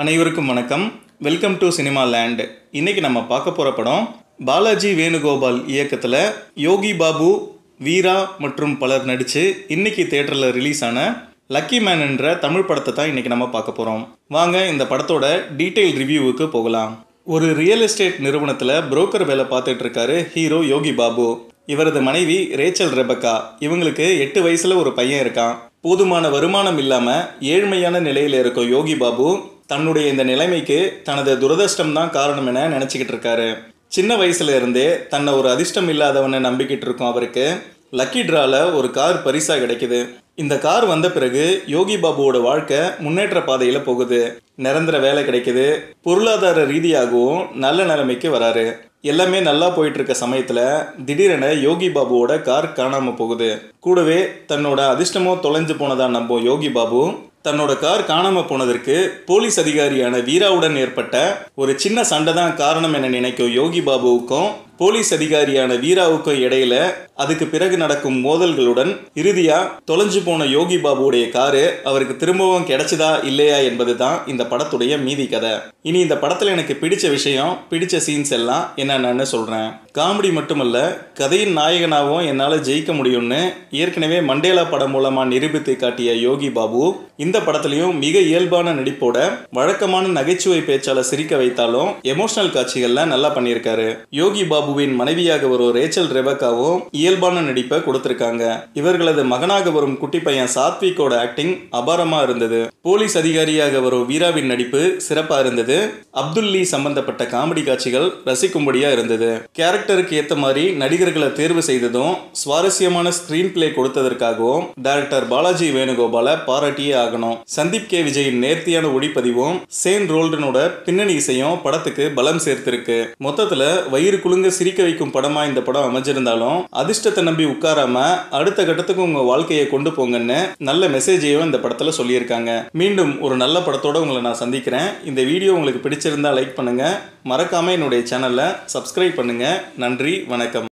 அனைவருக்கும் வணக்கம் welcome to cinema land இன்னைக்கு நம்ம பார்க்க போகிற படம் பாலாஜி வேணுகோபால் இயக்கத்தில் யோகி பாபு வீரா மற்றும் பலர் நடித்து இன்னைக்கு தேட்டரில் ரிலீஸ் ஆன லக்கி மேன் என்ற தமிழ் படத்தை தான் இன்னைக்கு நம்ம பார்க்க போகிறோம் வாங்க இந்த படத்தோட டீட்டெயில் ரிவ்யூவுக்கு போகலாம் ஒரு ரியல் எஸ்டேட் நிறுவனத்தில் புரோக்கர் வேலை பார்த்துட்டு இருக்காரு ஹீரோ யோகி பாபு இவரது மனைவி ரேச்சல் ரெபக்கா இவங்களுக்கு எட்டு வயசுல ஒரு பையன் இருக்கான் போதுமான வருமானம் இல்லாம ஏழ்மையான நிலையில இருக்கும் யோகி பாபு தன்னுடைய இந்த நிலைமைக்கு தனது துரதிர்ஷ்டம் தான் காரணம் என நினைச்சுக்கிட்டு இருக்காரு சின்ன வயசுல இருந்தே தன்னை ஒரு அதிர்ஷ்டம் இல்லாதவனை நம்பிக்கிட்டு இருக்கும் அவருக்கு லக்கி டிரால ஒரு கார் பரிசா கிடைக்குது இந்த கார் வந்த பிறகு யோகி பாபுவோட வாழ்க்கை முன்னேற்ற பாதையில போகுது நிரந்தர வேலை கிடைக்குது பொருளாதார ரீதியாகவும் நல்ல நிலைமைக்கு வராரு எல்லாமே நல்லா போயிட்டு இருக்க சமயத்துல திடீரென யோகி பாபுவோட கார் காணாம போகுது கூடவே தன்னோட அதிர்ஷ்டமோ தொலைஞ்சு போனதா நம்பும் யோகி பாபு தன்னோட கார் காணாம போனதற்கு போலீஸ் அதிகாரியான வீராவுடன் ஏற்பட்ட ஒரு சின்ன சண்டை தான் காரணம் என நினைக்கும் யோகி பாபுவுக்கும் போலீஸ் அதிகாரியான வீராவுக்கும் இடையில அதுக்கு பிறகு நடக்கும் மோதல்களுடன் இறுதியா தொலைஞ்சு போன யோகி பாபுவுடைய காரு அவருக்கு திரும்பவும் கிடைச்சதா இல்லையா என்பது தான் இந்த படத்துடைய மீதி கதை இனி இந்த படத்துல எனக்கு பிடிச்ச விஷயம் பிடிச்ச சீன்ஸ் எல்லாம் என்னென்னு சொல்றேன் காமெடி மட்டுமல்ல கதையின் நாயகனாகவும் என்னால் ஜெயிக்க முடியும்னு ஏற்கனவே மண்டேலா படம் மூலமா நிரூபித்து காட்டிய யோகி பாபு இந்த படத்துலையும் மிக இயல்பான நடிப்போட வழக்கமான நகைச்சுவை பேச்சால சிரிக்க வைத்தாலும் எமோஷனல் காட்சிகள்ல நல்லா பண்ணியிருக்காரு யோகி பாபுவின் மனைவியாக வரும் ரேச்சல் ரெபக்காவும் இயல்பான நடிப்பை கொடுத்திருக்காங்க இவர்களது மகனாக வரும் குட்டி பையன் சாத்விக்கோட ஆக்டிங் அபாரமா இருந்தது போலீஸ் அதிகாரியாக வரும் வீராவின் நடிப்பு சிறப்பா இருந்தது அப்துல்லி சம்பந்தப்பட்ட காமெடி காட்சிகள் ரசிக்கும்படியா இருந்தது கேரக்டருக்கு ஏத்த மாதிரி நடிகர்களை தேர்வு செய்ததும் சுவாரஸ்யமான ஸ்கிரீன் பிளே கொடுத்ததற்காகவும் டைரக்டர் பாலாஜி வேணுகோபால பாராட்டியே ஆகணும் சந்தீப் கே விஜயின் நேர்த்தியான ஒளிப்பதிவும் சேன் ரோல்டனோட பின்னணி இசையும் படத்துக்கு பலம் சேர்த்திருக்கு மொத்தத்துல வயிறு குலுங்க சிரிக்க வைக்கும் படமா இந்த படம் அமைஞ்சிருந்தாலும் அதிர்ஷ்டத்தை நம்பி உட்காராம அடுத்த கட்டத்துக்கு உங்க வாழ்க்கையை கொண்டு போங்கன்னு நல்ல மெசேஜையும் இந்த படத்துல சொல்லியிருக்காங்க மீண்டும் ஒரு நல்ல படத்தோட உங்களை நான் சந்திக்கிறேன் இந்த வீடியோ உங்களுக்கு பிடிச்சிருந்தா லைக் பண்ணுங்க மறக்காம என்னுடைய சேனலை சப்ஸ்கிரைப் பண்ணுங்க நன்றி வணக்கம்